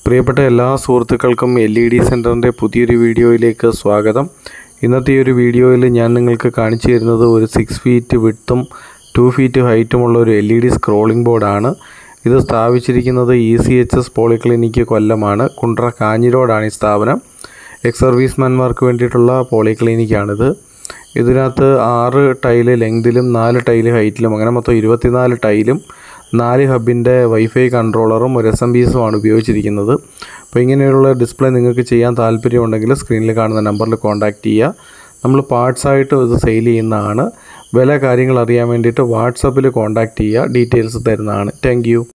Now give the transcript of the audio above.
പ്രിയപ്പെട്ട എല്ലാ സുഹൃത്തുക്കൾക്കും എൽ ഇ ഡി സെൻറ്ററിൻ്റെ പുതിയൊരു വീഡിയോയിലേക്ക് സ്വാഗതം ഇന്നത്തെ ഈ ഒരു വീഡിയോയിൽ ഞാൻ നിങ്ങൾക്ക് കാണിച്ചു തരുന്നത് ഒരു സിക്സ് ഫീറ്റ് വിഡ്ത്തും ടു ഫീറ്റ് ഹൈറ്റുമുള്ള ഒരു എൽ ഇ ഡി സ്ക്രോളിംഗ് ബോർഡാണ് ഇത് സ്ഥാപിച്ചിരിക്കുന്നത് E C H S polyclinic കൊല്ലമാണ് കുണ്ട്ര കാഞ്ഞി റോഡാണ് ഈ സ്ഥാപനം എക്സ് സർവീസ്മാൻമാർക്ക് വേണ്ടിയിട്ടുള്ള പോളിക്ലിനിക്കാണിത് ഇതിനകത്ത് ആറ് ടൈല് ലെങ്തിലും നാല് ടൈല് ഹൈറ്റിലും അങ്ങനെ മൊത്തം ഇരുപത്തിനാല് ടൈലും നാല് ഹബിൻ്റെ വൈഫൈ കൺട്രോളറും ഒരു എസ് എം ബി എസുമാണ് ഉപയോഗിച്ചിരിക്കുന്നത് അപ്പോൾ ഇങ്ങനെയുള്ള ഡിസ്പ്ലേ നിങ്ങൾക്ക് ചെയ്യാൻ താല്പര്യമുണ്ടെങ്കിൽ സ്ക്രീനിൽ കാണുന്ന നമ്പറിൽ കോൺടാക്റ്റ് ചെയ്യുക നമ്മൾ പാർട്സായിട്ട് ഇത് സെയിൽ ചെയ്യുന്നതാണ് വില കാര്യങ്ങൾ അറിയാൻ വേണ്ടിയിട്ട് വാട്സപ്പിൽ കോൺടാക്റ്റ് ചെയ്യുക ഡീറ്റെയിൽസ് തരുന്നതാണ് താങ്ക്